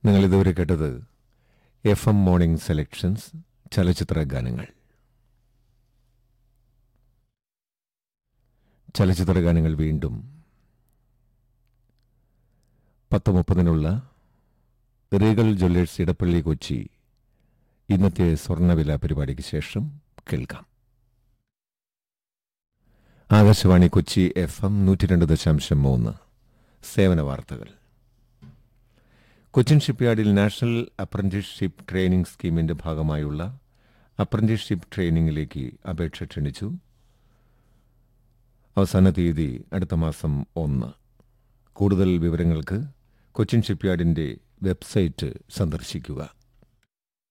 നിങ്ങൾ ഇതുവരെ കേട്ടത് എഫ് എം മോർണിംഗ് സെലക്ഷൻസ് ചലച്ചിത്ര ഗാനങ്ങൾ ചലച്ചിത്ര ഗാനങ്ങൾ വീണ്ടും പത്ത് മുപ്പതിനുള്ള റീഗൽ ജ്വല്ലേഴ്സ് ഇടപ്പള്ളി കൊച്ചി ഇന്നത്തെ സ്വർണ്ണവില പരിപാടിക്ക് ശേഷം കേൾക്കാം ആകാശവാണി കൊച്ചി എഫ് എം നൂറ്റി രണ്ട് ദശാംശം മൂന്ന് സേവന വാർത്തകൾ കൊച്ചിൻ ഷിപ്പ്യാർഡിൽ നാഷണൽ അപ്രന്റീസ്ഷിപ്പ് ട്രെയിനിംഗ് സ്കീമിന്റെ ഭാഗമായുള്ള അപ്രന്റീസ്ഷിപ്പ് ട്രെയിനിംഗിലേക്ക് അപേക്ഷ ക്ഷണിച്ചു അവസാന തീയതി അടുത്ത മാസം ഒന്ന് കൂടുതൽ വിവരങ്ങൾക്ക് കൊച്ചിൻ ഷിപ്പ്യാർഡിന്റെ വെബ്സൈറ്റ് സന്ദർശിക്കുക